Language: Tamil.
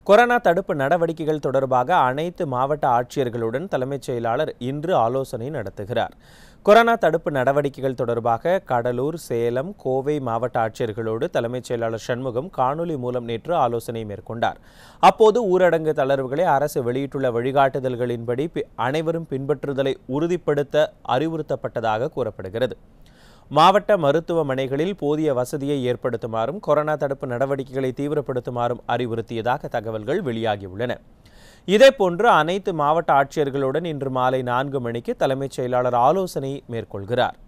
கொரோனா தடுப்பு நடவடிக்கைகள் தொடர்பாக அனைத்து மாவட்ட ஆட்சியர்களுடன் தலைமைச் செயலாளர் இன்று ஆலோசனை நடத்துகிறார் கொரோனா தடுப்பு நடவடிக்கைகள் தொடர்பாக கடலூர் சேலம் கோவை மாவட்ட ஆட்சியர்களோடு தலைமைச் செயலாளர் சண்முகம் காணொலி மூலம் நேற்று ஆலோசனை மேற்கொண்டார் அப்போது ஊரடங்கு தளர்வுகளை அரசு வெளியிட்டுள்ள வழிகாட்டுதல்களின்படி பி- அனைவரும் பின்பற்றுதலை உறுதிப்படுத்த அறிவுறுத்தப்பட்டதாக கூறப்படுகிறது மாவட்ட மருத்துவமனைகளில் போதிய வசதியை ஏற்படுத்துமாறும் கொரோனா தடுப்பு நடவடிக்கைகளை தீவிரப்படுத்துமாறும் அறிவுறுத்தியதாக தகவல்கள் வெளியாகியுள்ளன இதேபோன்று அனைத்து மாவட்ட ஆட்சியர்களுடன் இன்று மாலை நான்கு மணிக்கு தலைமைச் செயலாளர் ஆலோசனை மேற்கொள்கிறார்